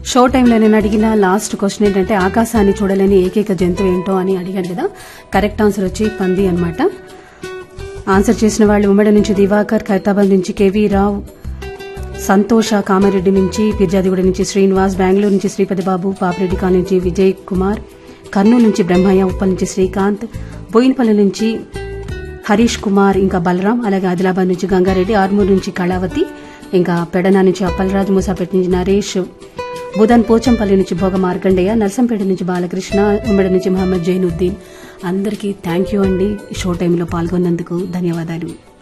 show టైంలో నేను అడిగిన లాస్ట్ క్వశ్చన్ ఏంటంటే ఆకాశాన్ని చూడలేని ఏకైక జంతువు ఏంటో అని అడిగాను కదా కరెక్ట్ ఆన్సర్ వచ్చి పంది అన్నమాట ఆన్సర్ చేసిన వాళ్ళు ఉమ్మడి నుంచి దివాకర్ ఖైతాబాద్ నుంచి కేవీ రావు సంతోష కామారెడ్డి నుంచి పిర్జాదిగూడ నుంచి శ్రీనివాస్ బెంగళూరు నుంచి శ్రీపతి బాబు పాపిరెడ్డి కాలనీ నుంచి విజయ్ కుమార్ కర్నూలు నుంచి బ్రహ్మయ్య ఉప్పల్ నుంచి శ్రీకాంత్ బోయినపల్లి నుంచి హరీష్ కుమార్ ఇంకా బలరాం అలాగే ఆదిలాబాద్ నుంచి గంగారెడ్డి ఆర్మూర్ నుంచి కళావతి ఇంకా పెడన నుంచి అప్పలరాజు మూసాపేట నుంచి నరేష్ బుధన్ పోచంపల్లి నుంచి భోగ మార్కండేయ నర్సంపేట నుంచి బాలకృష్ణ ఉమ్మడి నుంచి మహమ్మద్ జైనుద్దీన్ అందరికీ థ్యాంక్ యూ అండి షో టైంలో పాల్గొన్నందుకు ధన్యవాదాలు